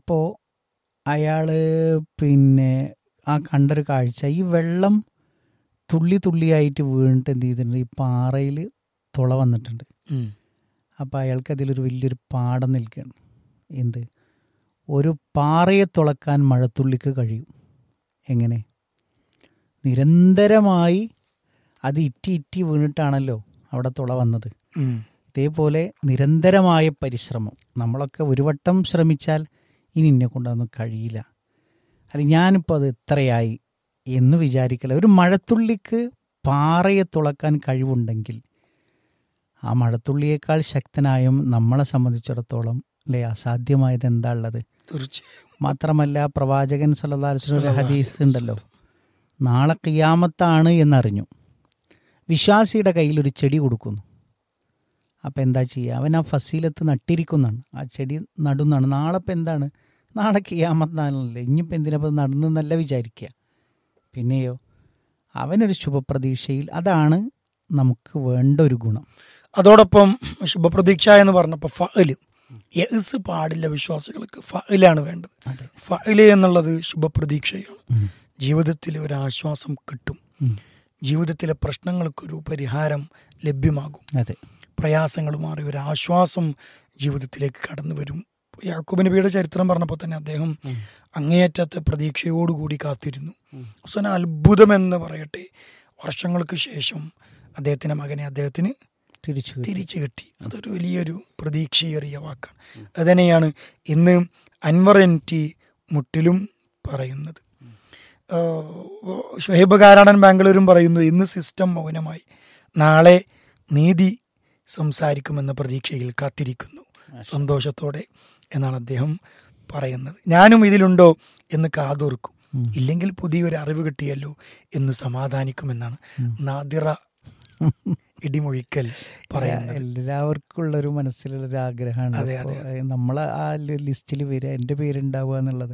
അപ്പോൾ അയാൾ പിന്നെ ആ കണ്ടൊരു കാഴ്ച ഈ വെള്ളം തുള്ളി തുള്ളിയായിട്ട് വീണിട്ട് എന്ത് ചെയ്തിട്ടുണ്ട് ഈ പാറയിൽ തുള വന്നിട്ടുണ്ട് ഉം. അപ്പോൾ അയാൾക്ക് അതിലൊരു വലിയൊരു പാടം നിൽക്കുകയാണ് എന്ത് ഒരു പാറയെ തുളക്കാൻ മഴത്തുള്ളിക്ക് കഴിയും എങ്ങനെ നിരന്തരമായി അത് ഇറ്റി ഇറ്റി വീണിട്ടാണല്ലോ അവിടെ തുള വന്നത് ഉം. ഇതേപോലെ നിരന്തരമായ പരിശ്രമം നമ്മളൊക്കെ ഒരു വട്ടം ശ്രമിച്ചാൽ ഇനി എന്നെ കൊണ്ടൊന്നും കഴിയില്ല അല്ല ഞാനിപ്പോൾ അത് എത്രയായി എന്ന് വിചാരിക്കല ഒരു മഴത്തുള്ളിക്ക് പാറയെ തുളക്കാൻ കഴിവുണ്ടെങ്കിൽ ആ മഴത്തുള്ളിയേക്കാൾ ശക്തനായും നമ്മളെ സംബന്ധിച്ചിടത്തോളം അല്ലേ അസാധ്യമായത് എന്താ ഉള്ളത് തീർച്ചയായും മാത്രമല്ല പ്രവാചകൻ സല്ലല്ലാഹു അലൈഹി വസല്ലം ഒരു ഹദീസ് ഉണ്ടല്ലോ നാളെ കിയാമത്താണ് എന്നറിഞ്ഞു വിശ്വാസിയുടെ കയ്യിൽ ഒരു ചെടി കൊടുക്കുന്നു അപ്പം എന്താ ചെയ്യുക അവൻ ആ ഫസീലത്ത് നട്ടിരിക്കുന്നതാണ് ആ ചെടി നടുന്നാണ് നാളെ ഇപ്പം എന്താണ് നാളെ കിയാമത്താണല്ലേ ഇനിയിപ്പോൾ എന്തിനപ്പോൾ നടന്നെന്നല്ല വിചാരിക്കുക പിന്നെയോ അവനൊരു ശുഭപ്രതീക്ഷയിൽ അതാണ് നമുക്ക് വേണ്ട ഒരു ഗുണം അതോടൊപ്പം ശുഭപ്രതീക്ഷ എന്ന് പറഞ്ഞപ്പോൾ ഫഅല് യസ് പാടില്ല വിശ്വാസികൾക്ക് ഫഅലാണ് വേണ്ടത് അതെ ഫഅല് എന്നുള്ളത് ശുഭപ്രതീക്ഷയാണ് ജീവിതത്തിൽ ഒരു ആശ്വാസം കിട്ടും ഉം. ജീവിതത്തിലെ പ്രശ്നങ്ങൾക്കൊരു പരിഹാരം ലഭ്യമാകും അതെ പ്രയാസങ്ങൾ മാറി ഒരു ആശ്വാസം ജീവിതത്തിലേക്ക് കടന്നു വരും യാക്കൂബ് നബിയുടെ ചരിത്രം പറഞ്ഞപ്പോൾ തന്നെ അദ്ദേഹം അങ്ങേയറ്റത്തെ പ്രതീക്ഷയോടുകൂടി കാത്തിരുന്നു അവസാനം അത്ഭുതമെന്ന് പറയട്ടെ വർഷങ്ങൾക്ക് ശേഷം അദ്ദേഹത്തിന്റെ മകനെ അദ്ദേഹത്തിന് തിരിച്ചു കിട്ടി. തിരിച്ചു കിട്ടി അതൊരു വലിയൊരു പ്രതീക്ഷയേറിയ വാക്കാണ് അതുതന്നെയാണ് ഇന്ന് അൻവർ എൻ ടി മുട്ടിലും പറയുന്നത് ആഹ് ഷുഹൈബ് കാരാടൻ ബാംഗ്ലൂരും പറയുന്നു ഇന്ന് സിസ്റ്റം മൗനമായി നാളെ നീതി സംസാരിക്കുമെന്ന പ്രതീക്ഷയിൽ കാത്തിരിക്കുന്നു സന്തോഷത്തോടെ എന്നാണ് അദ്ദേഹം പറയുന്നത് ഞാനും ഇതിലുണ്ടോ എന്ന് കാതോർക്കും ഉം. ഇല്ലെങ്കിൽ പുതിയൊരു അറിവ് കിട്ടിയല്ലോ എന്ന് സമാധാനിക്കുമെന്നാണ് ഉം. നാദിറ ഇടിമൊഴിക്കൽ പറയുന്നത് എല്ലാവർക്കും ഉള്ള ഒരു മനസ്സിലുള്ള ഒരു ആഗ്രഹമാണ് അതെ, അതെ, നമ്മളെ ആ ലിസ്റ്റിൽ വരിക എൻ്റെ പേരുണ്ടാവുക എന്നുള്ളത്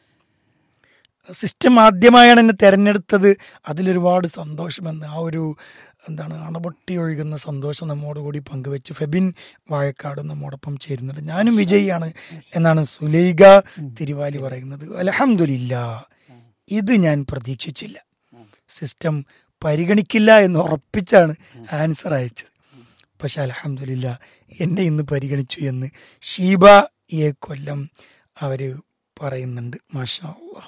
സിസ്റ്റം ആദ്യമായാണ് എന്നെ തെരഞ്ഞെടുത്തത് അതിലൊരുപാട് സന്തോഷമെന്ന് ആ ഒരു എന്താണ് അണപൊട്ടി ഒഴുകുന്ന സന്തോഷം നമ്മോടുകൂടി പങ്കുവെച്ച് ഫെബിൻ വാഴക്കാട് നമ്മോടൊപ്പം ചേരുന്നുണ്ട് ഞാനും വിജയിയാണ് എന്നാണ് സുലൈഖ തിരുവാലി പറയുന്നത് അലഹമില്ല ഇത് ഞാൻ പ്രതീക്ഷിച്ചില്ല സിസ്റ്റം പരിഗണിക്കില്ല എന്ന് ഉറപ്പിച്ചാണ് ആൻസർ അയച്ചത് പക്ഷെ അലഹമില്ല എന്നെ ഇന്ന് പരിഗണിച്ചു എന്ന് ഷീബ എ കൊല്ലം അവർ പറയുന്നുണ്ട് മാഷാ അല്ലാ.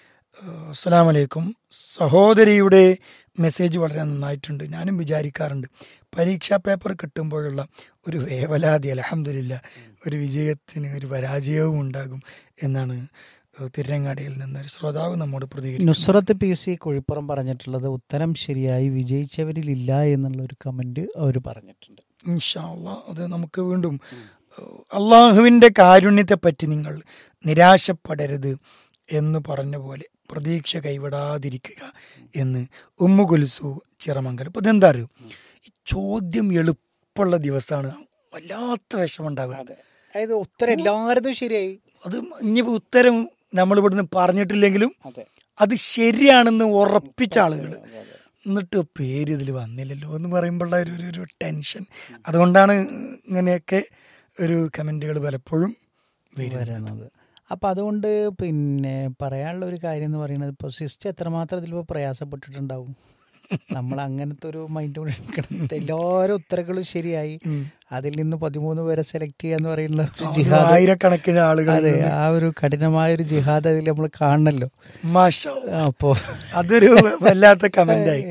ഏഹ് അസ്സലാമു അലൈക്കും സഹോദരിയുടെ മെസ്സേജ് വളരെ നന്നായിട്ടുണ്ട് ഞാനും വിചാരിക്കാറുണ്ട് പരീക്ഷാ പേപ്പർ കിട്ടുമ്പോഴുള്ള ഒരു വേവലാതി അലഹമില്ല ഒരു വിജയത്തിന് ഒരു പരാജയവും ഉണ്ടാകും എന്നാണ് ഏഹ് തിരുരങ്ങാടിയിൽ നിന്ന് ഒരു ശ്രോതാവ് നമ്മോട് പ്രതികരിക്കുന്നു നുസ്രത്ത് പി സി കുഴിപ്പുറം പറഞ്ഞിട്ടുള്ളത് ഉത്തരം ശരിയായി വിജയിച്ചവരിലില്ല എന്നുള്ള ഒരു കമന്റ് അവർ പറഞ്ഞിട്ടുണ്ട് ഇൻഷാ അള്ളാ അത് നമുക്ക് വീണ്ടും ഏഹ് അള്ളാഹുവിൻ്റെ കാരുണ്യത്തെപ്പറ്റി നിങ്ങൾ നിരാശപ്പെടരുത് എന്ന് പറഞ്ഞ പോലെ പ്രതീക്ഷ കൈവിടാതിരിക്കുക എന്ന് ഉമ്മു കുൽസു ചിറമംഗലം ഇപ്പം ഇതെന്താ അറിയോ ഈ ചോദ്യം എളുപ്പമുള്ള ദിവസമാണ് വല്ലാത്ത വിഷമുണ്ടാവുക അതായത് ഉത്തരം എല്ലാവരും ശരിയായി അത് ഇനിയിപ്പോൾ ഉത്തരം നമ്മൾ ഇവിടുന്ന് പറഞ്ഞിട്ടില്ലെങ്കിലും അതെ അത് ശരിയാണെന്ന് ഉറപ്പിച്ച ആളുകൾ എന്നിട്ട് പേര് ഇതിൽ വന്നില്ലല്ലോ എന്ന് പറയുമ്പോഴുള്ള ഒരു ഒരു- ഒരു ടെൻഷൻ അതുകൊണ്ടാണ് ഇങ്ങനെയൊക്കെ ഒരു കമൻറ്റുകൾ പലപ്പോഴും വരുന്നത് വരുന്നത് അപ്പം അതുകൊണ്ട് പിന്നെ പറയാനുള്ള ഒരു കാര്യം എന്ന് പറയുന്നത് ഇപ്പോൾ സിസ്റ്റം എത്രമാത്രം ഇതിലിപ്പോൾ പ്രയാസപ്പെട്ടിട്ടുണ്ടാവും നമ്മൾ അങ്ങനത്തെ ഒരു മൈൻഡ് കൊണ്ട് എടുക്കണം എല്ലാവരും ഉത്തരങ്ങളും ശരിയായി ഉം. അതിൽ നിന്ന് പതിമൂന്ന് പേരെ സെലക്ട് ചെയ്യാന്ന് പറയുന്ന ഒരു ഒരു ജിഹാദ് ആയിരക്കണക്കിന് ആളുകൾ അതെ ആ ഒരു കഠിനമായ ഒരു ജിഹാദ് അതിൽ നമ്മൾ കാണണല്ലോ മാഷാ അല്ലാ. അപ്പോൾ അതൊരു വല്ലാത്ത കമന്റായി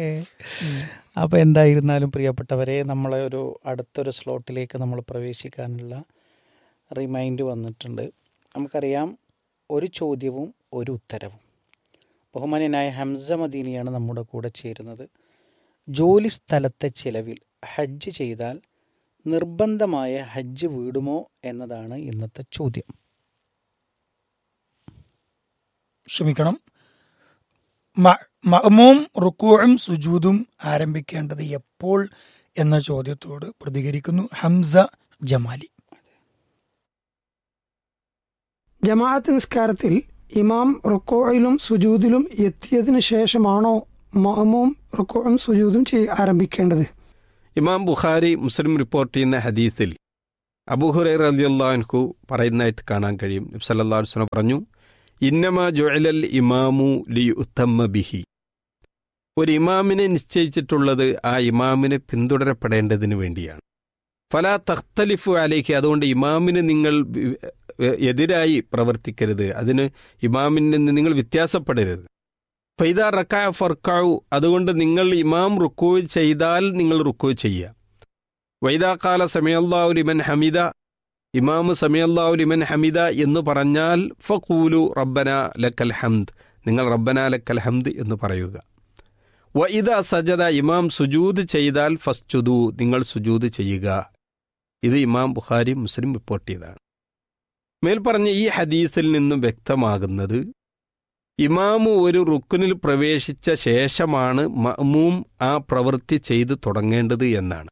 അപ്പോൾ എന്തായിരുന്നാലും പ്രിയപ്പെട്ടവരെ നമ്മളെ ഒരു അടുത്തൊരു സ്ലോട്ടിലേക്ക് നമ്മൾ പ്രവേശിക്കാനുള്ള റിമൈൻഡ് വന്നിട്ടുണ്ട് നമുക്കറിയാം ഒരു ചോദ്യവും ഒരു ഉത്തരവും ബഹുമാന്യനായ ഹംസ മദീനിയാണ് നമ്മുടെ കൂടെ ചേരുന്നത് ജോലി സ്ഥലത്തെ ചിലവിൽ ഹജ്ജ് ചെയ്താൽ നിർബന്ധമായ ഹജ്ജ് വീടുമോ എന്നതാണ് ഇന്നത്തെ ചോദ്യം ക്ഷമിക്കണം മ- മഅ്മൂം റുക്കൂഴും സുജൂദും ആരംഭിക്കേണ്ടത് എപ്പോൾ എന്ന ചോദ്യത്തോട് പ്രതികരിക്കുന്നു ഹംസ ജമാലി ജമാഅത്ത് നിസ്കാരത്തിൽ ഇമാം റുക്കോയിലും സുജൂദിലും എത്തിയതിനു ശേഷമാണോ മഅമൂം റുക്കോയും സുജൂദും ചെയ് ആരംഭിക്കേണ്ടത് ഇമാം ബുഖാരി മുസ്ലിം റിപ്പോർട്ട് ചെയ്യുന്ന ഹദീസിൽ അബൂഹുറൈ റലിയല്ലാൻഹു പറയുന്നതായിട്ട് കാണാൻ കഴിയും നബ്സല്ലാ വസ്ലം പറഞ്ഞു ഇന്നമ ജുഅലൽ ഇമാമു ലി ഉത്തമ്മ ബിഹി ഒരു ഇമാമിനെ നിശ്ചയിച്ചിട്ടുള്ളത് ആ ഇമാമിനെ പിന്തുടരപ്പെടേണ്ടതിന് വേണ്ടിയാണ് ഫല തഖ്തലിഫു അലേഖി അതുകൊണ്ട് ഇമാമിന് നിങ്ങൾ വി- എതിരായി പ്രവർത്തിക്കരുത് അതിന് ഇമാമിൽ നിന്ന് നിങ്ങൾ വ്യത്യാസപ്പെടരുത് ഫൈദ റക്കാ ഫർക്കാവു അതുകൊണ്ട് നിങ്ങൾ ഇമാം റുക്കൂ ചെയ്താൽ നിങ്ങൾ റുക്കൂ ചെയ്യുക വൈദാക്കാല സമയല്ലാഹു ലിമൻ ഹമിദ ഇമാമ് സമയല്ലാഹു ലിമൻ ഹമിദ എന്ന് പറഞ്ഞാൽ ഫഖൂലു റബ്ബന ലക്കൽ ഹംദ് നിങ്ങൾ റബ്ബന ലക്കൽ ഹംദ് എന്ന് പറയുക വ ഇദ സജദ ഇമാം സുജൂദ് ചെയ്താൽ ഫസ്ജുദു നിങ്ങൾ സുജൂദ് ചെയ്യുക ഇത് ഇമാം ബുഖാരി മുസ്ലിം റിപ്പോർട്ട് ചെയ്തതാണ് മേൽപ്പറഞ്ഞ ഈ ഹദീസിൽ നിന്നും വ്യക്തമാകുന്നത് ഇമാമു ഒരു റുക്കുനിൽ പ്രവേശിച്ച ശേഷമാണ് മഅ്മൂം ആ പ്രവൃത്തി ചെയ്തു തുടങ്ങേണ്ടത് എന്നാണ്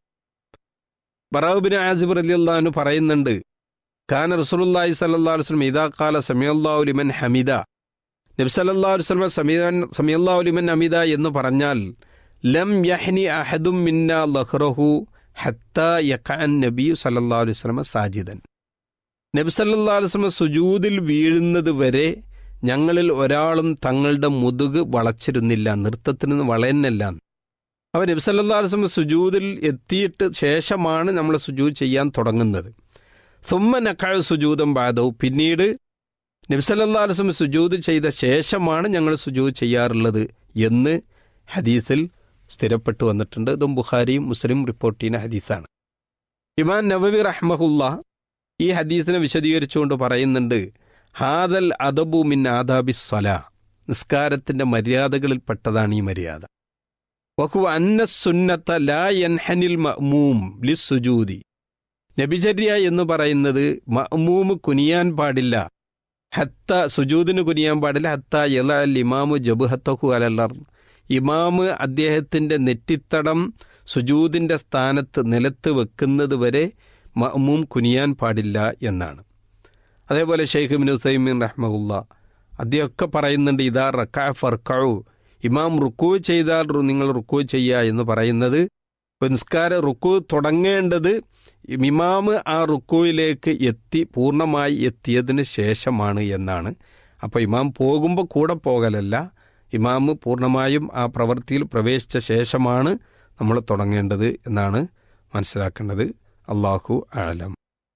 ബറാബിൻ ആസിബ് റലിയല്ലാഹു പറയുന്നുണ്ട് ഖാൻ റസൂലുള്ളാഹി സ്വല്ലല്ലാഹു അലൈഹി വസല്ലം ഇദാ ഖാല സമയല്ലാഹു ലിമൻ ഹമിദ നബി സല്ലല്ലാഹു അലൈഹി വസല്ലം സമീദാൻ സമയല്ലാഹു ലിമൻ ഹമിദ എന്ന് പറഞ്ഞാൽ ലം യഹ്നി അഹദും മിന്ന ലഹ്റഹു ഹത്ത യഖഅൻ നബി സല്ലല്ലാഹു അലൈഹി വസല്ലം സാജിദൻ നബി സല്ലല്ലാഹു അലൈഹി വസല്ലം സുജൂദിൽ വീഴുന്നത് വരെ ഞങ്ങളിൽ ഒരാളും തങ്ങളുടെ മുതുക് വളച്ചിരുന്നില്ല നൃത്തത്തിൽ നിന്ന് വളയുന്നില്ല അവൻ നബി സല്ലല്ലാഹു അലൈഹി വസല്ലം സുജൂദിൽ എത്തിയിട്ട് ശേഷമാണ് നമ്മൾ സുജൂദ് ചെയ്യാൻ തുടങ്ങുന്നത് സുമ്മ നക്കാഴ് സുജൂദം ബാദവും പിന്നീട് നബി സല്ലല്ലാഹു അലൈഹി വസല്ലം സുജൂദ് ചെയ്ത ശേഷമാണ് ഞങ്ങൾ സുജൂദ് ചെയ്യാറുള്ളത് എന്ന് ഹദീസിൽ സ്ഥിരപ്പെട്ടു വന്നിട്ടുണ്ട് ഇതും ബുഖാരിയും മുസ്ലിം റിപ്പോർട്ട് ചെയ്യുന്ന ഹദീസാണ് ഇമാൻ നബവി റഹ്മഹുല്ല ഈ ഹദീസിനെ വിശദീകരിച്ചുകൊണ്ട് പറയുന്നുണ്ട് ഹാദൽ അദബു മിൻ ആദാബി സ്വല നിസ്കാരത്തിന്റെ മര്യാദകളിൽപ്പെട്ടതാണ് ഈ മര്യാദ വഹു അന്ന സുന്നത്ത ലാ യൻഹനിൽ മഅ്മൂം ലിസ്സുജൂദി നബിചര്യ എന്ന് പറയുന്നത് മഅ്മൂമ് കുനിയാൻ പാടില്ല ഹത്ത സുജൂദിന് കുനിയാൻ പാടില്ല ഹത്ത യല അൽ ഇമാമു ജബുഹത്തഹു അലല്ലർ ഇമാമ് അദ്ദേഹത്തിന്റെ നെറ്റിത്തടം സുജൂദിന്റെ സ്ഥാനത്ത് നിലത്ത് വെക്കുന്നത് വരെ മഅ്മൂം കുനിയാൻ പാടില്ല എന്നാണ് അതേപോലെ ഷെയ്ഖ് ബിൻ ഉസൈമീൻ റഹ്മുല്ല അദ്ദേഹമൊക്കെ പറയുന്നുണ്ട് ഇതാ റക്കാ ഫർക്കഴു ഇമാം റുക്കൂ ചെയ്താൽ റു- നിങ്ങൾ റുക്കൂ ചെയ്യുക എന്ന് പറയുന്നത് നിസ്കാര റുക്കൂ തുടങ്ങേണ്ടത് ഇമാമ് ആ റുക്കുവിലേക്ക് എത്തി പൂർണ്ണമായി എത്തിയതിന് ശേഷമാണ് എന്നാണ് അപ്പോൾ ഇമാം പോകുമ്പോൾ കൂടെ പോകലല്ല ഇമാമ് പൂർണ്ണമായും ആ പ്രവൃത്തിയിൽ പ്രവേശിച്ച ശേഷമാണ് നമ്മൾ തുടങ്ങേണ്ടത് എന്നാണ് മനസ്സിലാക്കേണ്ടത് അള്ളാഹു ആലം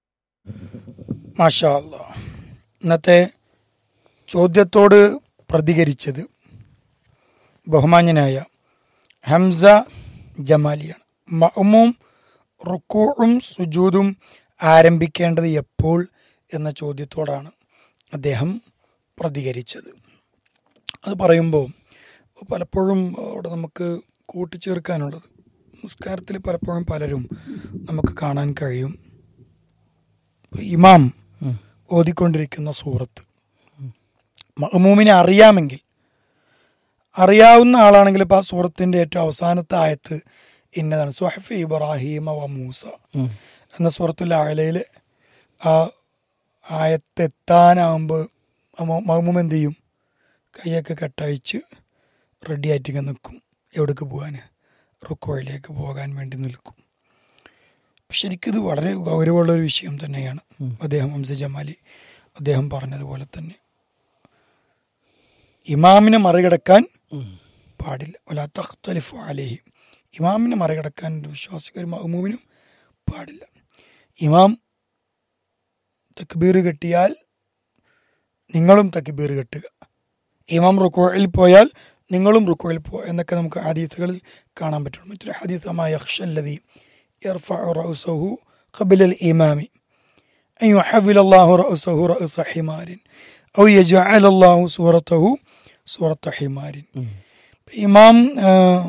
മാഷാ അല്ലാ. ഇന്നത്തെ ചോദ്യത്തോട് പ്രതികരിച്ചത് ബഹുമാന്യനായ ഹംസ ജമാലിയാണ് മഅ്മൂം റുക്കൂഉം സുജൂദും ആരംഭിക്കേണ്ടത് എപ്പോൾ എന്ന ചോദ്യത്തോടാണ് അദ്ദേഹം പ്രതികരിച്ചത് അത് പറയുമ്പോൾ പലപ്പോഴും അവിടെ നമുക്ക് കൂട്ടിച്ചേർക്കാനുള്ളത് നിസ്കാരത്തിൽ പലപ്പോഴും പലരും നമുക്ക് കാണാൻ കഴിയും ഇമാം ഉം. ഓതിക്കൊണ്ടിരിക്കുന്ന സൂറത്ത് മഹമൂമിനെ അറിയാമെങ്കിൽ അറിയാവുന്ന ആളാണെങ്കിൽ ഇപ്പോൾ ആ സൂറത്തിന്റെ ഏറ്റവും അവസാനത്തെ ആയത്ത് ഇന്നതാണ് സുഹഫ് ഇബ്രാഹിമ വ മൂസ ഉം. എന്ന സൂറത്തുൽ ആലയിൽ ആ ആയത്തെത്താനാകുമ്പോൾ മഹമൂം എന്ത് ചെയ്യും കൈയൊക്കെ കെട്ടഴിച്ച് റെഡി ആയിട്ട് ഇങ്ങനെ നിൽക്കും എവിടേക്ക് പോകാൻ റുക്കോയിലേക്ക് പോകാൻ വേണ്ടി നിൽക്കും ശരിക്കും ഇത് വളരെ ഗൗരവമുള്ള ഒരു വിഷയം തന്നെയാണ് ഉം. അദ്ദേഹം ഹംസ ജമാലി അദ്ദേഹം പറഞ്ഞതുപോലെ തന്നെ ഇമാമിനെ മറികടക്കാൻ ഉം. പാടില്ല വലാ തഖ്തലിഫു അലൈഹി ഇമാമിനെ മറികടക്കാൻ ഒരു വിശ്വാസിക്ക് ഒരു മഅ്മൂമിനും പാടില്ല ഇമാം തക്ബീർ കെട്ടിയാൽ നിങ്ങളും തക്ബീർ കെട്ടുക ഇമാം റുക്കോയിൽ പോയാൽ നിങ്ങളും റുക്കോയിൽ പോ എന്നൊക്കെ നമുക്ക് ഹദീസുകളിൽ കാണാൻ പറ്റും മറ്റൊരു ഹദീസമായ യഖ്ഷല്ലദി യർഫഉ റഅസഹു ഖബല الإمام أن يحول الله رأسه رأس حمار أو يجعل الله صورته صورة حمار ഉം. ഇമാം ആ,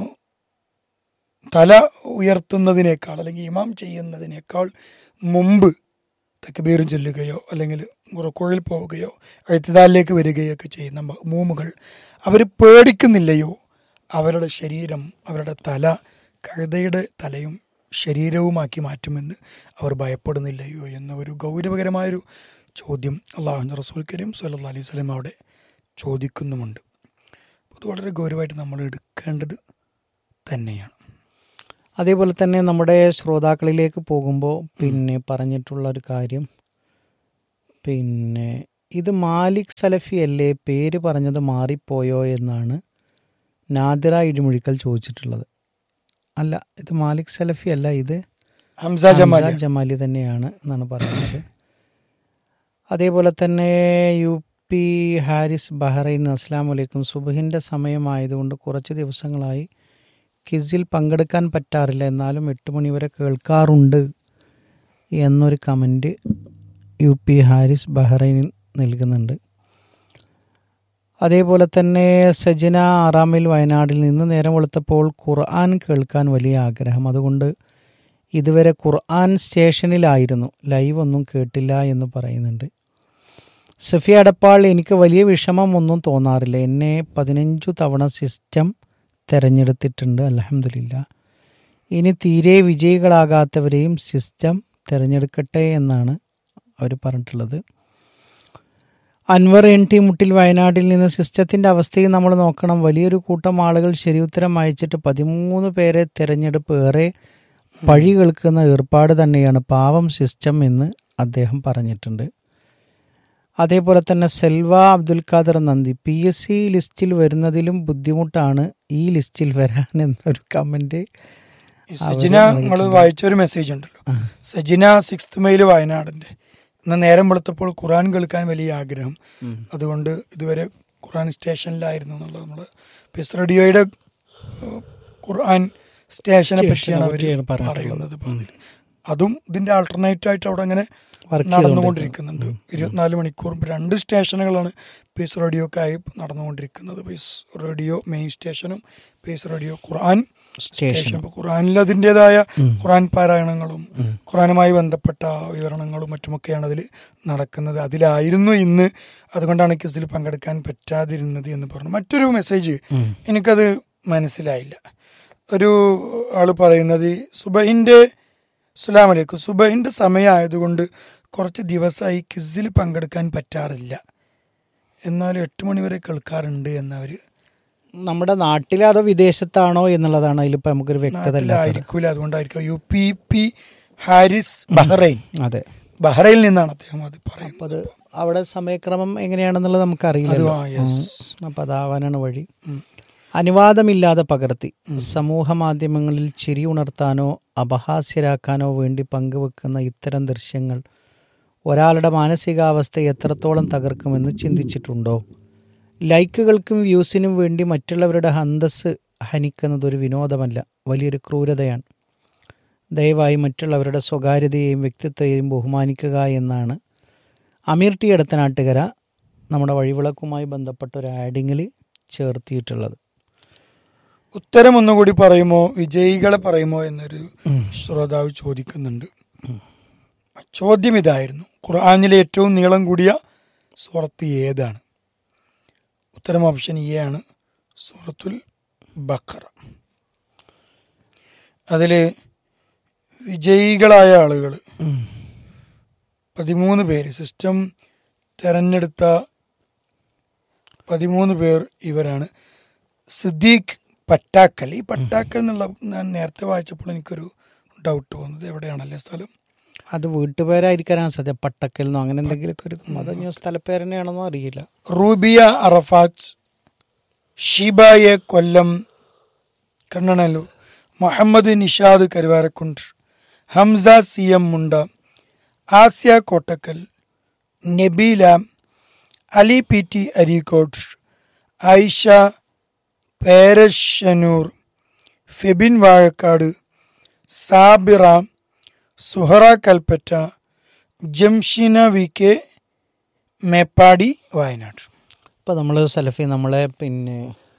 തല ഉയർത്തുന്നതിനേക്കാൾ അല്ലെങ്കിൽ ഇമാം ചെയ്യുന്നതിനേക്കാൾ മുമ്പ് തക്ബീറും ചൊല്ലുകയോ അല്ലെങ്കിൽ റുക്കോയിൽ പോവുകയോ എഴുത്തുദാലിലേക്ക് വരികയോ ഒക്കെ ചെയ്യുന്ന മൂമുകൾ അവർ പേടിക്കുന്നില്ലയോ അവരുടെ ശരീരം അവരുടെ തല കഴുതയുടെ തലയും ശരീരവുമാക്കി മാറ്റുമെന്ന് അവർ ഭയപ്പെടുന്നില്ലയോ എന്ന ഒരു ഗൗരവകരമായൊരു ചോദ്യം അള്ളാഹു റസൂൽ കരീം സല്ലല്ലാഹു അലൈഹി വസല്ലം അവിടെ ചോദിക്കുന്നുമുണ്ട് അത് വളരെ ഗൗരവമായിട്ട് നമ്മൾ എടുക്കേണ്ടത് തന്നെയാണ് അതേപോലെ തന്നെ നമ്മുടെ ശ്രോതാക്കളിലേക്ക് പോകുമ്പോൾ പിന്നെ പറഞ്ഞിട്ടുള്ള ഒരു കാര്യം പിന്നെ ഇത് മാലിക് സലഫി അല്ലേ പേര് പറഞ്ഞത് മാറിപ്പോയോ എന്നാണ് നാദിറ ഇടിമുഴിക്കൽ ചോദിച്ചിട്ടുള്ളത് അല്ല ഇത് മാലിക് സലഫി അല്ല ഇത് ഹംസ ജമാൽ ഹംസ ജമാലി തന്നെയാണ് എന്നാണ് പറയുന്നത് അതേപോലെ തന്നെ യു പി ഹാരിസ് ബഹ്റൈൻ അസ്സാം വലൈക്കും സുബഹിൻ്റെ സമയമായതുകൊണ്ട് കുറച്ച് ദിവസങ്ങളായി ക്വിസിൽ പങ്കെടുക്കാൻ പറ്റാറില്ല എന്നാലും എട്ട് മണിവരെ കേൾക്കാറുണ്ട് എന്നൊരു comment U P Haris Bahrain നൽകുന്നുണ്ട് അതേപോലെ തന്നെ സജന ആറാമിൽ വയനാട്ടിൽ നിന്ന് നേരം വെളുത്തപ്പോൾ ഖുർആൻ കേൾക്കാൻ വലിയ ആഗ്രഹം അതുകൊണ്ട് ഇതുവരെ ഖുർആൻ സ്റ്റേഷനിലായിരുന്നു ലൈവ് ഒന്നും കേട്ടില്ല എന്ന് പറയുന്നുണ്ട് സഫിയ അടപ്പാൾ എനിക്ക് വലിയ വിഷമമൊന്നും തോന്നാറില്ല എന്നെ പതിനഞ്ചു തവണ സിസ്റ്റം തിരഞ്ഞെടുത്തിട്ടുണ്ട് അലഹമില്ല ഇനി തീരെ വിജയികളാകാത്തവരെയും സിസ്റ്റം തിരഞ്ഞെടുക്കട്ടെ എന്നാണ് അവർ പറഞ്ഞിട്ടുള്ളത് അൻവർ എൻ ടി മുട്ടിൽ വയനാട്ടിൽ നിന്ന് സിസ്റ്റത്തിൻ്റെ അവസ്ഥയും നമ്മൾ നോക്കണം വലിയൊരു കൂട്ടം ആളുകൾ ശരിയുത്തരം അയച്ചിട്ട് പതിമൂന്ന് പേരെ തിരഞ്ഞെടുപ്പ് ഏറെ പഴി കേൾക്കുന്ന ഏർപ്പാട് തന്നെയാണ് പാവം സിസ്റ്റം എന്ന് അദ്ദേഹം പറഞ്ഞിട്ടുണ്ട് അതേപോലെ തന്നെ സെൽവ അബ്ദുൽ ഖാദർ നന്ദി പി എസ് സി ലിസ്റ്റിൽ വരുന്നതിലും ബുദ്ധിമുട്ടാണ് ഈ ലിസ്റ്റിൽ വരാൻ എന്നൊരു കമൻറ്റ് ഈ സജിന നിങ്ങൾ വായിച്ച ഒരു മെസ്സേജ് ഉണ്ടല്ലോ സജിന സിക്സ്ത് മെയിൽ വയനാടിന്റെ ഇന്ന് നേരം വെളുത്തപ്പോൾ ഖുറാൻ കേൾക്കാൻ വലിയ ആഗ്രഹം അതുകൊണ്ട് ഇതുവരെ ഖുറാൻ സ്റ്റേഷനിലായിരുന്നു എന്നുള്ളത് നമ്മൾ പിസ് റേഡിയോയുടെ ഏഹ്, ഖുർആൻ സ്റ്റേഷനെ പറ്റിയാണ് അവർ പറ്റിയാണ് പറഞ്ഞിട്ടുള്ളത്. പറയുന്നത് ഇപ്പൊ അതില്. അതും ഇതിന്റെ ആൾട്ടർനേറ്റീവ് ആയിട്ട് അവിടെ അങ്ങനെ വർക്ക് നടന്നുകൊണ്ടിരിക്കുന്നുണ്ട് ഇരുപത്തിനാല് മണിക്കൂറും ഇപ്പൊ രണ്ട് സ്റ്റേഷനുകളാണ് പീസ് റേഡിയോക്കായി നടന്നുകൊണ്ടിരിക്കുന്നത് പീസ് റേഡിയോ മെയിൻ സ്റ്റേഷനും പീസ് റേഡിയോ ഖുർആൻ സ്റ്റേഷൻ ഇപ്പൊ ഖുർആനിൽ അതിൻ്റെതായ ഖുർആൻ പാരായണങ്ങളും ഖുർആനുമായി ബന്ധപ്പെട്ട വിവരണങ്ങളും മറ്റുമൊക്കെയാണ് അതിൽ നടക്കുന്നത് അതിലായിരുന്നു ഇന്ന് അതുകൊണ്ടാണ് ക്വിസിൽ പങ്കെടുക്കാൻ പറ്റാതിരുന്നത് എന്ന് പറഞ്ഞു മറ്റൊരു മെസ്സേജ് എനിക്കത് മനസ്സിലായില്ല ഒരു ആള് പറയുന്നത് സുബഹിന്റെ സുലാം അലൈക്കും സുബഹിന്റെ സമയമായതുകൊണ്ട് കുറച്ച് ദിവസമായി ക്വിസിൽ പങ്കെടുക്കാൻ പറ്റാറില്ല എന്നാൽ എട്ട് മണിവരെ കേൾക്കാറുണ്ട് എന്നവര് നമ്മുടെ നാട്ടിലോ അതോ വിദേശത്താണോ എന്നുള്ളതാണ് അതിലിപ്പോൾ നമുക്കൊരു വ്യക്തത ഇല്ലാത്തത് നാട്ടിലായിരിക്കൂല അതുകൊണ്ടായിരിക്കും U P P Haris Bahrain അതെ ബഹ്റൈനിൽ നിന്നാണ് അദ്ദേഹം അത് പറയുന്നത് അപ്പോൾ അത് അവിടെ സമയക്രമം എങ്ങനെയാണെന്നുള്ളത് നമുക്കറിയില്ല അത് ആ, yes. അപ്പം അതാവാനാണ് വഴി ഉം. അനുവാദമില്ലാതെ പകർത്തി സമൂഹ മാധ്യമങ്ങളിൽ ചിരി ഉണർത്താനോ അപഹാസ്യരാക്കാനോ വേണ്ടി പങ്കുവെക്കുന്ന ഇത്തരം ദൃശ്യങ്ങൾ ഒരാളുടെ മാനസികാവസ്ഥ എത്രത്തോളം തകർക്കുമെന്ന് ചിന്തിച്ചിട്ടുണ്ടോ ലൈക്കുകൾക്കും വ്യൂസിനും വേണ്ടി മറ്റുള്ളവരുടെ അന്തസ് ഹനിക്കുന്നത് ഒരു വിനോദമല്ല വലിയൊരു ക്രൂരതയാണ് ദയവായി മറ്റുള്ളവരുടെ സ്വകാര്യതയെയും വ്യക്തിത്വത്തെയും ബഹുമാനിക്കുക എന്നാണ് അമീർ ടി എടത്തനാട്ടുകര നമ്മുടെ വഴിവിളക്കുമായി ബന്ധപ്പെട്ട ഒരു ആഡിങ്ങിൽ ചേർത്തിയിട്ടുള്ളത് ഉത്തരം ഒന്നുകൂടി പറയുമോ വിജയികളെ പറയുമോ എന്നൊരു ശ്രോതാവ് ചോദിക്കുന്നുണ്ട് ചോദ്യം ഇതായിരുന്നു ഖുർആാനിലെ ഏറ്റവും നീളം കൂടിയ സൂറത്ത് ഏതാണ് ഉത്തരം ഓപ്ഷൻ എ ആണ് സൂറത്തുൽ ബക്കറ അതില് വിജയികളായ ആളുകൾ പതിമൂന്ന് പേര് സിസ്റ്റം തെരഞ്ഞെടുത്ത പതിമൂന്ന് പേർ ഇവരാണ് സിദ്ദീഖ് പട്ടാക്കൽ ഈ പട്ടാക്കൽ എന്നുള്ള ഞാൻ നേരത്തെ വായിച്ചപ്പോൾ എനിക്കൊരു ഡൗട്ട് വന്നത് എവിടെയാണല്ലേ സ്ഥലം അത് വീട്ടുപേരായിരിക്കാനാണ് സാധ്യത പട്ടക്കൽ അങ്ങനെ എന്തെങ്കിലുമൊക്കെ ഒരു അത് ഞാൻ സ്ഥലപ്പേര് തന്നെയാണെന്നോ അറിയില്ല റൂബിയ അറഫാത്ത് ഷീബായെ Kollam Kannanallur Muhammad Nishad Karuvarakundu Hamsa C M Munda Asya Kottakkal Nabeela Ali P T Areekode Ayisha Perassannur Febin Vazhakkad Sabira Suhara Kalpetta Jamsheena V K Meppadi Wayanad ഇപ്പോൾ നമ്മൾ സലഫി നമ്മളെ പിന്നെ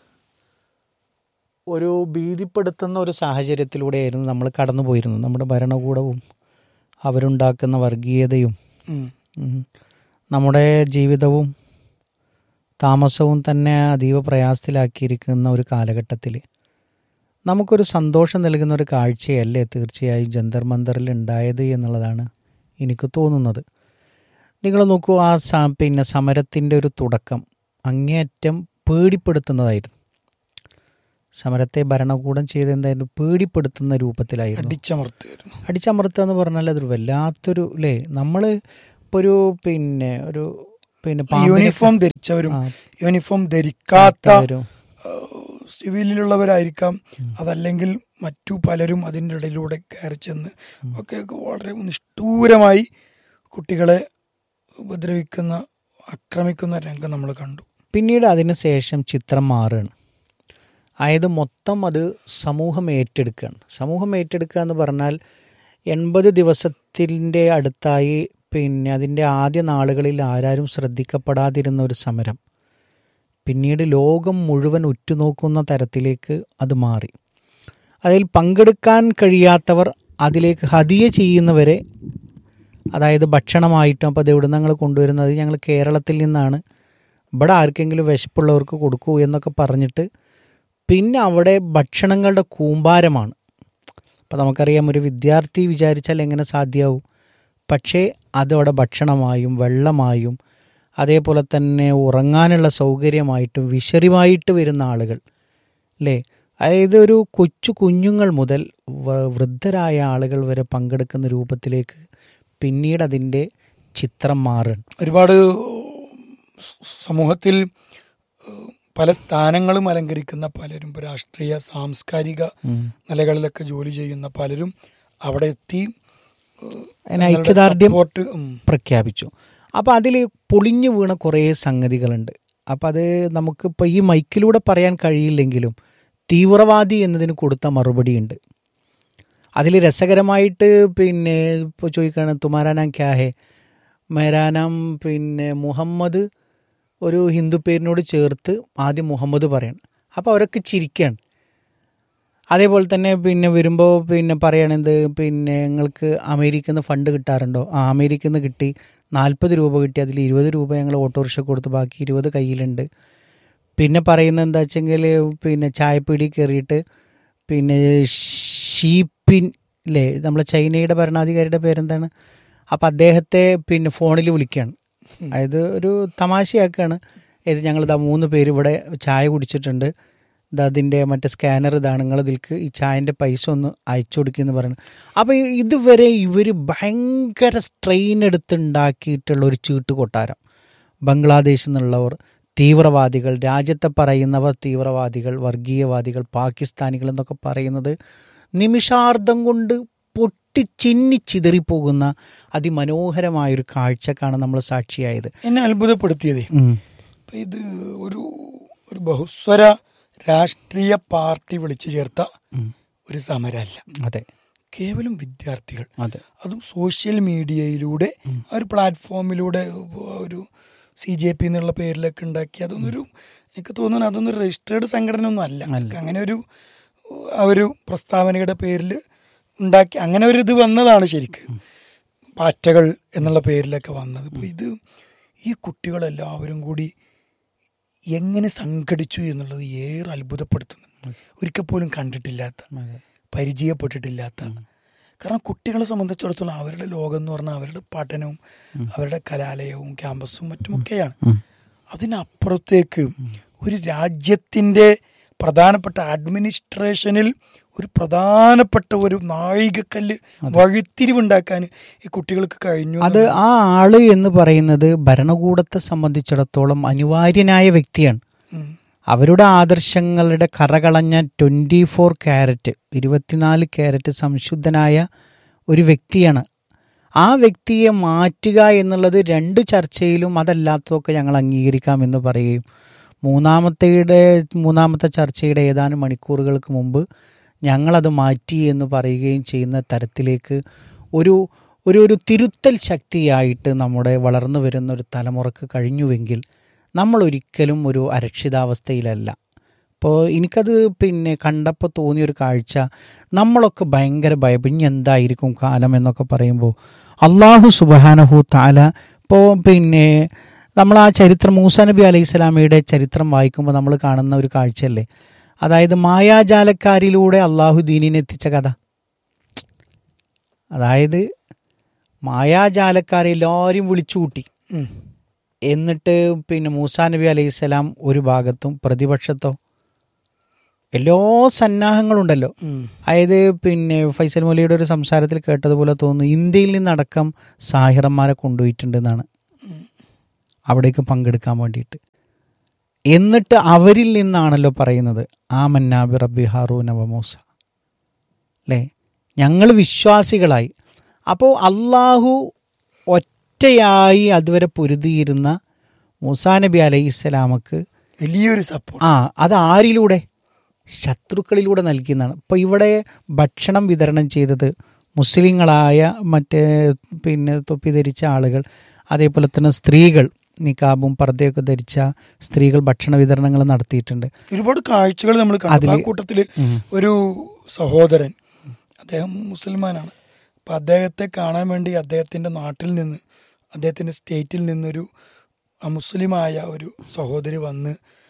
ഒരു ഭീതിപ്പെടുത്തുന്ന ഒരു സാഹചര്യത്തിലൂടെയായിരുന്നു നമ്മൾ കടന്നു പോയിരുന്നത് നമ്മുടെ ഭരണകൂടവും അവരുണ്ടാക്കുന്ന വർഗീയതയും ഉം. ഉം. നമ്മുടെ ജീവിതവും താമസവും തന്നെ അതീവ പ്രയാസത്തിലാക്കിയിരിക്കുന്ന ഒരു കാലഘട്ടത്തിൽ നമുക്കൊരു സന്തോഷം നൽകുന്ന ഒരു കാഴ്ചയല്ലേ തീർച്ചയായും ജന്തർ മന്ദറിൽ ഉണ്ടായത് എന്നുള്ളതാണ് എനിക്ക് തോന്നുന്നത് നിങ്ങൾ നോക്കൂ ആ സ പിന്നെ സമരത്തിൻ്റെ ഒരു തുടക്കം അങ്ങേയറ്റം പേടിപ്പെടുത്തുന്നതായിരുന്നു സമരത്തെ ഭരണകൂടം ചെയ്ത് എന്തായിരുന്നു പേടിപ്പെടുത്തുന്ന രൂപത്തിലായിരുന്നു അടിച്ചമർത്തുമായിരുന്നു അടിച്ചമർത്തുക എന്ന് പറഞ്ഞാൽ അതൊരു വല്ലാത്തൊരു അല്ലേ നമ്മൾ ഇപ്പോൾ ഒരു പിന്നെ ഒരു പിന്നെ പാമ്പിനെ- യൂണിഫോം ധരിച്ചവരും ആ, യൂണിഫോം ധരിക്കാത്ത ഒരു- ഏഹ്, സിവിലിലുള്ളവരായിരിക്കാം അതല്ലെങ്കിൽ മറ്റു പലരും അതിൻ്റെ ഇടയിലൂടെ കയറി ചെന്ന് ഒക്കെ വളരെ നിഷ്ഠൂരമായി കുട്ടികളെ ഉപദ്രവിക്കുന്ന ആക്രമിക്കുന്ന രംഗം നമ്മൾ കണ്ടു പിന്നീട് അതിന് ശേഷം ചിത്രം മാറുകയാണ് അതായത് മൊത്തം അത് സമൂഹം ഏറ്റെടുക്കുകയാണ് സമൂഹം ഏറ്റെടുക്കുക എന്ന് പറഞ്ഞാൽ എൺപത് ദിവസത്തിൻ്റെ അടുത്തായി പിന്നെ അതിൻ്റെ ആദ്യ നാളുകളിൽ ആരാരും ശ്രദ്ധിക്കപ്പെടാതിരുന്ന ഒരു സമരം പിന്നീട് ലോകം മുഴുവൻ ഉറ്റുനോക്കുന്ന തരത്തിലേക്ക് അത് മാറി അതിൽ പങ്കെടുക്കാൻ കഴിയാത്തവർ അതിലേക്ക് ഹതിയ ചെയ്യുന്നവരെ അതായത് ഭക്ഷണമായിട്ടും അപ്പോൾ അത് എവിടെ ഞങ്ങൾ കൊണ്ടുവരുന്നത് ഞങ്ങൾ കേരളത്തിൽ നിന്നാണ് ഇവിടെ ആർക്കെങ്കിലും വിശപ്പുള്ളവർക്ക് കൊടുക്കൂ എന്നൊക്കെ പറഞ്ഞിട്ട് പിന്നെ അവിടെ ഭക്ഷണങ്ങളുടെ കൂമ്പാരമാണ് അപ്പോൾ നമുക്കറിയാം ഒരു വിദ്യാർത്ഥി വിചാരിച്ചാൽ എങ്ങനെ സാധ്യമാവും പക്ഷേ അതവിടെ ഭക്ഷണമായും വെള്ളമായും അതേപോലെ തന്നെ ഉറങ്ങാനുള്ള സൗകര്യമായിട്ടും വിശറിവായിട്ട് വരുന്ന ആളുകൾ അല്ലേ അതായത് ഒരു കൊച്ചു കുഞ്ഞുങ്ങൾ മുതൽ വ- വൃദ്ധരായ ആളുകൾ വരെ പങ്കെടുക്കുന്ന രൂപത്തിലേക്ക് പിന്നീട് അതിൻ്റെ ചിത്രം മാറുകയാണ് ഒരുപാട് സ- സമൂഹത്തിൽ ഏഹ്, പല സ്ഥാനങ്ങളും അലങ്കരിക്കുന്ന പലരും ഇപ്പൊ രാഷ്ട്രീയ സാംസ്കാരിക നിലകളിലൊക്കെ ജോലി ചെയ്യുന്ന പലരും അവിടെ എത്തി ഏഹ്, അതിന് ഞങ്ങളുടെ ഐക്യദാർഢ്യം support, ഉം, പ്രഖ്യാപിച്ചു അപ്പോൾ അതിൽ പൊളിഞ്ഞു വീണ കുറേ സംഗതികളുണ്ട് അപ്പോൾ അത് നമുക്കിപ്പോൾ ഈ മൈക്കിലൂടെ പറയാൻ കഴിയില്ലെങ്കിലും തീവ്രവാദി എന്നതിന് കൊടുത്ത മറുപടിയുണ്ട് അതിൽ രസകരമായിട്ട് പിന്നെ ഇപ്പോൾ ചോദിക്കുകയാണ് തുമാരാനാം ക്യാഹെ മേരാനാം പിന്നെ മുഹമ്മദ് ഒരു ഹിന്ദു പേരിനോട് ചേർത്ത് ആദ്യം മുഹമ്മദ് പറയണം അപ്പോൾ അവരൊക്കെ ചിരിക്കുകയാണ് അതേപോലെ തന്നെ പിന്നെ വരുമ്പോൾ പിന്നെ പറയണത് പിന്നെ നിങ്ങൾക്ക് അമേരിക്കയിൽ നിന്ന് ഫണ്ട് കിട്ടാറുണ്ടോ ആ അമേരിക്കയിൽ നിന്ന് കിട്ടി നാൽപ്പത് രൂപ കിട്ടി അതിൽ ഇരുപത് രൂപ ഞങ്ങൾ ഓട്ടോറിക്ഷ കൊടുത്ത് ബാക്കി ഇരുപത് കയ്യിലുണ്ട് പിന്നെ പറയുന്നത് എന്താ വെച്ചെങ്കിൽ പിന്നെ ചായപ്പീടി കയറിയിട്ട് പിന്നെ ഷീപ്പിൻ അല്ലേ നമ്മളെ ചൈനയുടെ ഭരണാധികാരിയുടെ പേരെന്താണ് അപ്പം അദ്ദേഹത്തെ പിന്നെ ഫോണിൽ വിളിക്കുകയാണ് അതായത് ഒരു തമാശയാക്കുകയാണ് ഇത് ഞങ്ങൾ ഇതാ മൂന്ന് പേര് ഇവിടെ ചായ കുടിച്ചിട്ടുണ്ട് ഇത് അതിൻ്റെ മറ്റേ സ്കാനർ ഇതാണ് നിങ്ങൾ ഇതിൽക്ക് ഈ ചായൻ്റെ പൈസ ഒന്ന് അയച്ചു കൊടുക്കുമെന്ന് പറയുന്നത് അപ്പോൾ ഇതുവരെ ഇവർ ഭയങ്കര സ്ട്രെയിൻ എടുത്തുണ്ടാക്കിയിട്ടുള്ള ഒരു ചീട്ട് കൊട്ടാരം ബംഗ്ലാദേശിൽ നിന്നുള്ളവർ തീവ്രവാദികൾ രാജ്യത്തെ പറയുന്നവർ തീവ്രവാദികൾ വർഗീയവാദികൾ പാകിസ്ഥാനികൾ എന്നൊക്കെ പറയുന്നത് നിമിഷാർദ്ധം കൊണ്ട് പൊട്ടിച്ചിന്നി ചിതറിപ്പോകുന്ന അതിമനോഹരമായൊരു കാഴ്ചക്കാണ് നമ്മൾ സാക്ഷിയായത് എന്നെ അത്ഭുതപ്പെടുത്തിയതേ ഉം. ഇപ്പൊ ഇത് ഒരു ഒരു ബഹുസ്വര രാഷ്ട്രീയ പാർട്ടി വിളിച്ചു ചേർത്ത ഉം. ഒരു സമരമല്ല അതെ കേവലം വിദ്യാർത്ഥികൾ അതെ അതും സോഷ്യൽ മീഡിയയിലൂടെ ആ ഒരു പ്ലാറ്റ്ഫോമിലൂടെ ഒരു സി ജെ പി എന്നുള്ള പേരിലൊക്കെ ഉണ്ടാക്കി അതൊന്നൊരു എനിക്ക് തോന്നുന്നു അതൊന്നും രജിസ്റ്റേർഡ് സംഘടന ഒന്നും അല്ല അല്ല. അങ്ങനെ ഒരു ആ ഒരു പ്രസ്താവനയുടെ പേരിൽ ഉണ്ടാക്കി അങ്ങനെ ഒരു ഇത് വന്നതാണ് ശരിക്ക് പാറ്റകൾ എന്നുള്ള പേരിലൊക്കെ വന്നത് അപ്പോൾ ഇത് ഈ കുട്ടികളെല്ലാവരും കൂടി എങ്ങനെ സംഘടിച്ചു എന്നുള്ളത് ഏറെ അത്ഭുതപ്പെടുത്തുന്നു ഒരിക്കൽ പോലും കണ്ടിട്ടില്ലാത്ത അതെ പരിചയപ്പെട്ടിട്ടില്ലാത്ത കാരണം കുട്ടികളെ സംബന്ധിച്ചിടത്തോളം അവരുടെ ലോകം എന്ന് പറഞ്ഞാൽ അവരുടെ പഠനവും അവരുടെ കലാലയവും ക്യാമ്പസും മറ്റുമൊക്കെയാണ് ഉം. അതിനപ്പുറത്തേക്ക് ഒരു രാജ്യത്തിൻ്റെ പ്രധാനപ്പെട്ട അഡ്മിനിസ്ട്രേഷനിൽ ഒരു പ്രധാനപ്പെട്ട ഒരു നാഴികക്കല്ല് വഴിത്തിരിവുണ്ടാക്കാൻ ഈ കുട്ടികൾക്ക് കഴിഞ്ഞു അത് ആ ആള് എന്ന് പറയുന്നത് ഭരണകൂടത്തെ സംബന്ധിച്ചിടത്തോളം അനിവാര്യനായ വ്യക്തിയാണ് ഉം. അവരുടെ ആദർശങ്ങളുടെ കറകളഞ്ഞ ട്വൻറ്റി ഫോർ ക്യാരറ്റ് ഇരുപത്തിനാല് ക്യാരറ്റ് സംശുദ്ധനായ ഒരു വ്യക്തിയാണ് ആ വ്യക്തിയെ മാറ്റുക എന്നുള്ളത് രണ്ട് ചർച്ചയിലും അതല്ലാത്തതൊക്കെ ഞങ്ങൾ അംഗീകരിക്കാമെന്ന് പറയുകയും മൂന്നാമത്തെയുടെ മൂന്നാമത്തെ ചർച്ചയുടെ ഏതാനും മണിക്കൂറുകൾക്ക് മുമ്പ് ഞങ്ങളത് മാറ്റി എന്ന് പറയുകയും ചെയ്യുന്ന തരത്തിലേക്ക് ഒരു ഒരു ഒരു തിരുത്തൽ ശക്തിയായിട്ട് നമ്മുടെ വളർന്നു വരുന്ന ഒരു തലമുറക്ക് കഴിഞ്ഞുവെങ്കിൽ നമ്മൾ ഒരിക്കലും ഒരു അരക്ഷിതാവസ്ഥയിലല്ല ഇപ്പോൾ എനിക്കത് പിന്നെ കണ്ടപ്പോൾ തോന്നിയൊരു കാഴ്ച നമ്മളൊക്കെ ഭയങ്കര ഭയപ്പിഞ്ഞ് എന്തായിരിക്കും കാലം എന്നൊക്കെ പറയുമ്പോൾ അള്ളാഹു സുബാനഹു താല ഇപ്പോൾ പിന്നെ നമ്മൾ ആ ചരിത്രം മൂസ നബി അലൈഹി സ്വലാമയുടെ ചരിത്രം വായിക്കുമ്പോൾ നമ്മൾ കാണുന്ന ഒരു കാഴ്ചയല്ലേ അതായത് മായാജാലക്കാരിലൂടെ അള്ളാഹു ദീനിനെ എത്തിച്ച കഥ അതായത് മായാജാലക്കാരെ എല്ലാവരും വിളിച്ചു കൂട്ടി ഉം. എന്നിട്ട് പിന്നെ മൂസാ നബി അലൈഹി സ്വലാം ഒരു ഭാഗത്തും പ്രതിപക്ഷത്തോ എല്ലാ സന്നാഹങ്ങളുണ്ടല്ലോ ഉം. അതായത് പിന്നെ ഫൈസൽ മൊലിയുടെ ഒരു സംസാരത്തിൽ കേട്ടതുപോലെ തോന്നുന്നു ഇന്ത്യയിൽ നിന്നടക്കം സാഹിറന്മാരെ കൊണ്ടുപോയിട്ടുണ്ടെന്നാണ് അവിടേക്ക് പങ്കെടുക്കാൻ വേണ്ടിയിട്ട് എന്നിട്ട് അവരിൽ നിന്നാണല്ലോ പറയുന്നത് ആ മന്നാബി റബ്ബി ഹാറൂന വമൂസ അല്ലേ ഞങ്ങൾ വിശ്വാസികളായി അപ്പോൾ അള്ളാഹു ഒറ്റയായി അതുവരെ പൊരുതിയിരുന്ന മൂസാ നബി അലൈഹി സ്വലാമക്ക് വലിയൊരു സപ്പോർട്ട് ആ അത് ആരിലൂടെ ശത്രുക്കളിലൂടെ നൽകിയെന്നാണ് ഇപ്പോൾ ഇവിടെ ഭക്ഷണം വിതരണം ചെയ്തത് മുസ്ലിങ്ങളായ മറ്റേ പിന്നെ തൊപ്പി ധരിച്ച ആളുകൾ അതേപോലെ തന്നെ സ്ത്രീകൾ നിക്കാബും പർദ്ദയൊക്കെ ധരിച്ച സ്ത്രീകൾ ഭക്ഷണ വിതരണങ്ങൾ നടത്തിയിട്ടുണ്ട് ഒരുപാട് കാഴ്ചകൾ നമ്മൾ കണ്ടു അതില് ആ കൂട്ടത്തില് ഒരു സഹോദരൻ അദ്ദേഹം മുസൽമാനാണ് അപ്പൊ അദ്ദേഹത്തെ കാണാൻ വേണ്ടി അദ്ദേഹത്തിന്റെ നാട്ടിൽ നിന്ന് അദ്ദേഹത്തിന്റെ സ്റ്റേറ്റിൽ നിന്നൊരു ആ മുസ്ലിമായ ഒരു സഹോദരി വന്ന്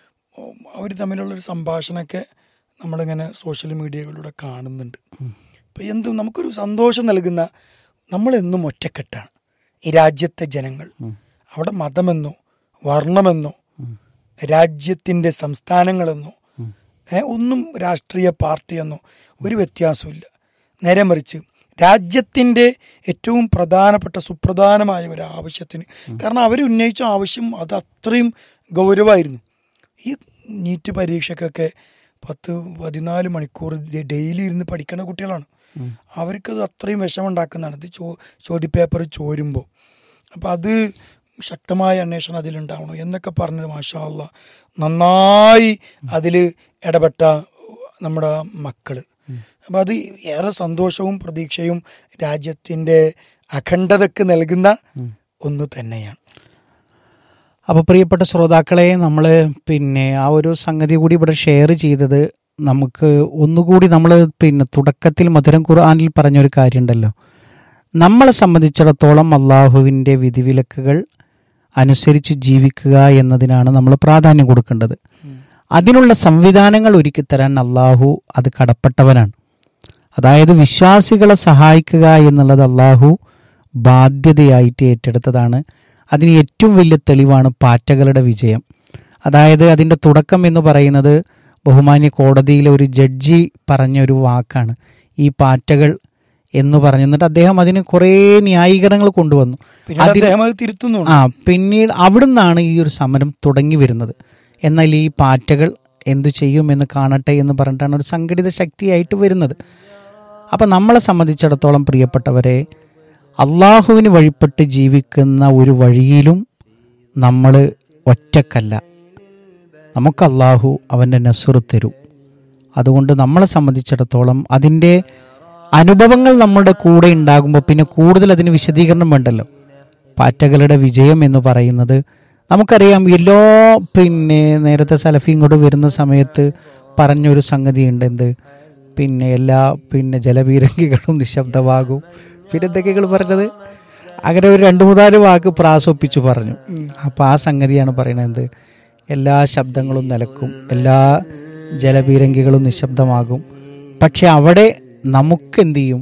അവർ തമ്മിലുള്ള ഒരു സംഭാഷണമൊക്കെ നമ്മളിങ്ങനെ സോഷ്യൽ മീഡിയകളിലൂടെ കാണുന്നുണ്ട് അപ്പൊ എന്തും നമുക്കൊരു സന്തോഷം നൽകുന്ന നമ്മളെന്നും ഒറ്റക്കെട്ടാണ് ഈ രാജ്യത്തെ ജനങ്ങൾ അവിടെ മതമെന്നോ വർണ്ണമെന്നോ രാജ്യത്തിന്റെ സംസ്ഥാനങ്ങളെന്നോ ഏ, ഒന്നും രാഷ്ട്രീയ പാർട്ടിയെന്നോ ഒരു വ്യത്യാസമില്ല നേരെ മറിച്ച് രാജ്യത്തിന്റെ ഏറ്റവും പ്രധാനപ്പെട്ട സുപ്രധാനമായ ഒരു ആവശ്യത്തിന് കാരണം അവർ ഉന്നയിച്ച ആവശ്യം അത് അത്രയും ഗൗരവമായിരുന്നു ഈ നീറ്റ് പരീക്ഷയ്ക്കൊക്കെ പത്ത് പതിനാല് മണിക്കൂർ ഡെ- ഡെയിലി ഇരുന്ന് പഠിക്കുന്ന കുട്ടികളാണ് അവർക്കത് അത്രയും വിഷമുണ്ടാക്കുന്നതാണ് ഇത് ചോ ചോദ്യപേപ്പർ ചോരുമ്പോൾ അപ്പം അത് ശക്തമായ അന്വേഷണം അതിലുണ്ടാവണം എന്നൊക്കെ പറഞ്ഞ് മാഷാ അല്ലാ നന്നായി അതിൽ ഇടപെട്ട നമ്മുടെ മക്കള് അപ്പം അത് ഏറെ സന്തോഷവും പ്രതീക്ഷയും രാജ്യത്തിൻ്റെ അഖണ്ഡതക്ക് നൽകുന്ന ഒന്ന് തന്നെയാണ് അപ്പോൾ പ്രിയപ്പെട്ട ശ്രോതാക്കളെ നമ്മൾ പിന്നെ ആ ഒരു സംഗതി കൂടി ഇവിടെ ഷെയർ ചെയ്തത് നമുക്ക് ഒന്നുകൂടി നമ്മൾ പിന്നെ തുടക്കത്തിൽ മധുരം ഖുർആാനിൽ പറഞ്ഞൊരു കാര്യമുണ്ടല്ലോ നമ്മളെ സംബന്ധിച്ചിടത്തോളം അള്ളാഹുവിൻ്റെ വിധിവിലക്കുകൾ അനുസരിച്ച് ജീവിക്കുക എന്നതിനാണ് നമ്മൾ പ്രാധാന്യം കൊടുക്കേണ്ടത് അതിനുള്ള സംവിധാനങ്ങൾ ഒരുക്കി തരാൻ അള്ളാഹു അത് കടപ്പെട്ടവനാണ് അതായത് വിശ്വാസികളെ സഹായിക്കുക എന്നുള്ളത് അള്ളാഹു ബാധ്യതയായിട്ട് ഏറ്റെടുത്തതാണ് അതിന് ഏറ്റവും വലിയ തെളിവാണ് പാറ്റകളുടെ വിജയം അതായത് അതിൻ്റെ തുടക്കം എന്ന് പറയുന്നത് ബഹുമാന്യ കോടതിയിലെ ഒരു ജഡ്ജി പറഞ്ഞ ഒരു വാക്കാണ് ഈ പാറ്റകൾ എന്ന് പറഞ്ഞു എന്നിട്ട് അദ്ദേഹം അതിന് കുറേ ന്യായീകരണങ്ങൾ കൊണ്ടുവന്നു പിന്നീട് അതിൽ- അദ്ദേഹം അത് തിരുത്തുന്നുണ്ട് ആ പിന്നീട് അവിടുന്നാണ് ഈ ഒരു സമരം തുടങ്ങി വരുന്നത് എന്നാൽ ഈ പാറ്റകൾ എന്തു ചെയ്യുമെന്ന് കാണട്ടെ എന്ന് പറഞ്ഞിട്ടാണ് ഒരു സംഘടിത ശക്തിയായിട്ട് വരുന്നത് അപ്പം നമ്മളെ സംബന്ധിച്ചിടത്തോളം പ്രിയപ്പെട്ടവരെ അള്ളാഹുവിന് വഴിപ്പെട്ട് ജീവിക്കുന്ന ഒരു വഴിയിലും നമ്മൾ ഒറ്റക്കല്ല നമുക്ക് അള്ളാഹു അവൻ്റെ നസുർ തരും അതുകൊണ്ട് നമ്മളെ സംബന്ധിച്ചിടത്തോളം അതിൻ്റെ അനുഭവങ്ങൾ നമ്മുടെ കൂടെ ഉണ്ടാകുമ്പോൾ പിന്നെ കൂടുതൽ അതിന് വിശദീകരണം വേണ്ടല്ലോ പാറ്റകളുടെ വിജയം എന്ന് പറയുന്നത് നമുക്കറിയാം എല്ലാ പിന്നെ നേരത്തെ സലഫി ഇങ്ങോട്ട് വരുന്ന സമയത്ത് പറഞ്ഞൊരു സംഗതിയുണ്ട് എന്ത് പിന്നെ എല്ലാ പിന്നെ ജലപീരങ്കികളും നിശബ്ദമാകും പിന്നെ എന്തൊക്കെകൾ പറഞ്ഞത് അങ്ങനെ ഒരു രണ്ട് മൂന്നാല് വാക്ക് പ്രാസൊപ്പിച്ചു പറഞ്ഞു അപ്പോൾ ആ സംഗതിയാണ് പറയുന്നത് എന്ത് എല്ലാ ശബ്ദങ്ങളും നിലക്കും എല്ലാ ജലപീരങ്കികളും നിശബ്ദമാകും പക്ഷെ അവിടെ നമുക്കെന്ത് ചെയ്യും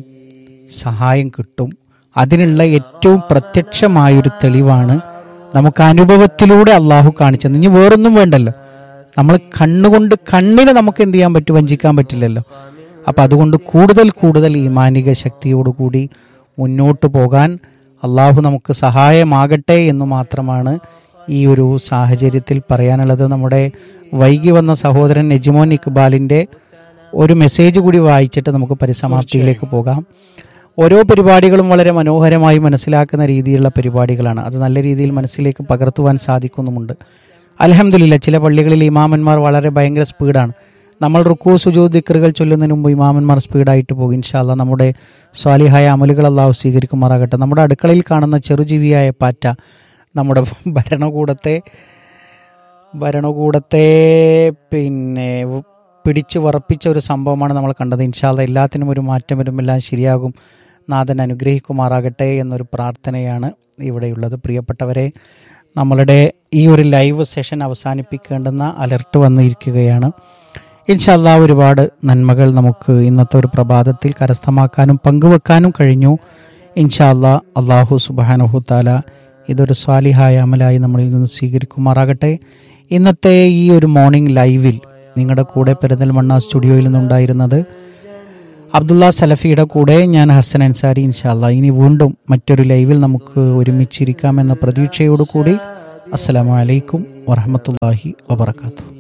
സഹായം കിട്ടും അതിനുള്ള ഏറ്റവും പ്രത്യക്ഷമായൊരു തെളിവാണ് നമുക്ക് അനുഭവത്തിലൂടെ അള്ളാഹു കാണിച്ചത് ഇനി വേറൊന്നും വേണ്ടല്ലോ നമ്മൾ കണ്ണുകൊണ്ട് കണ്ണിനെ നമുക്ക് എന്ത് ചെയ്യാൻ പറ്റും വഞ്ചിക്കാൻ പറ്റില്ലല്ലോ അപ്പം അതുകൊണ്ട് കൂടുതൽ കൂടുതൽ ഈമാനിക ശക്തിയോടുകൂടി മുന്നോട്ട് പോകാൻ അള്ളാഹു നമുക്ക് സഹായമാകട്ടെ എന്ന് മാത്രമാണ് ഈ ഒരു സാഹചര്യത്തിൽ പറയാനുള്ളത് നമ്മുടെ വൈകി വന്ന സഹോദരൻ നെജ്മോൻ ഇക്ബാലിൻ്റെ ഒരു മെസ്സേജ് കൂടി വായിച്ചിട്ട് നമുക്ക് പരിസമാപ്തിയിലേക്ക് പോകാം ഓരോ പരിപാടികളും വളരെ മനോഹരമായി മനസ്സിലാക്കുന്ന രീതിയിലുള്ള പരിപാടികളാണ് അത് നല്ല രീതിയിൽ മനസ്സിലേക്ക് പകർത്തുവാൻ സാധിക്കുന്നുമുണ്ട് അലഹമില്ല ചില പള്ളികളിൽ ഇമാമന്മാർ വളരെ ഭയങ്കര സ്പീഡാണ് നമ്മൾ റുക്കു സുജോ ദിക്കറുകൾ ചൊല്ലുന്നതിന് മുമ്പ് ഇമാമന്മാർ സ്പീഡായിട്ട് പോകും ഇൻഷാല്ല നമ്മുടെ സ്വാലിഹായ അമലുകൾ അള്ളാഹു സ്വീകരിക്കുമാറാകട്ടെ നമ്മുടെ അടുക്കളയിൽ കാണുന്ന ചെറുജീവിയായ പാറ്റ നമ്മുടെ ഭരണകൂടത്തെ ഭരണകൂടത്തെ പിന്നെ വ് പിടിച്ച് വറപ്പിച്ച ഒരു സംഭവമാണ് നമ്മൾ കണ്ടത് ഇൻഷാല്ല എല്ലാത്തിനും ഒരു മാറ്റം വരും എല്ലാം ശരിയാകും നാഥൻ അനുഗ്രഹിക്കുമാറാകട്ടെ എന്നൊരു പ്രാർത്ഥനയാണ് ഇവിടെയുള്ളത് പ്രിയപ്പെട്ടവരെ നമ്മളുടെ ഈ ഒരു ലൈവ് സെഷൻ അവസാനിപ്പിക്കേണ്ടുന്ന അലർട്ട് വന്നിരിക്കുകയാണ് ഇൻഷാല്ല ഒരുപാട് നന്മകൾ നമുക്ക് ഇന്നത്തെ ഒരു പ്രഭാതത്തിൽ കരസ്ഥമാക്കാനും പങ്കുവെക്കാനും കഴിഞ്ഞു ഇൻഷാല്ല അള്ളാഹു സുബാനഹു താല ഇതൊരു സ്വാലിഹായ അമലായി നമ്മളിൽ നിന്ന് സ്വീകരിക്കുമാറാകട്ടെ ഇന്നത്തെ ഈ ഒരു മോർണിംഗ് ലൈവിൽ നിങ്ങളുടെ കൂടെ പെരുന്തൽമണ്ണ സ്റ്റുഡിയോയിൽ നിന്നുണ്ടായിരുന്നത് അബ്ദുള്ള സലഫിയുടെ കൂടെ ഞാൻ ഹസൻ അൻസാരി ഇൻഷാല്ല ഇനി വീണ്ടും മറ്റൊരു ലൈവിൽ നമുക്ക് ഒരുമിച്ചിരിക്കാമെന്ന പ്രതീക്ഷയോടുകൂടി അസ്സലാമു അലൈക്കും വറഹമത്തല്ലാഹി വബർക്കാത്തു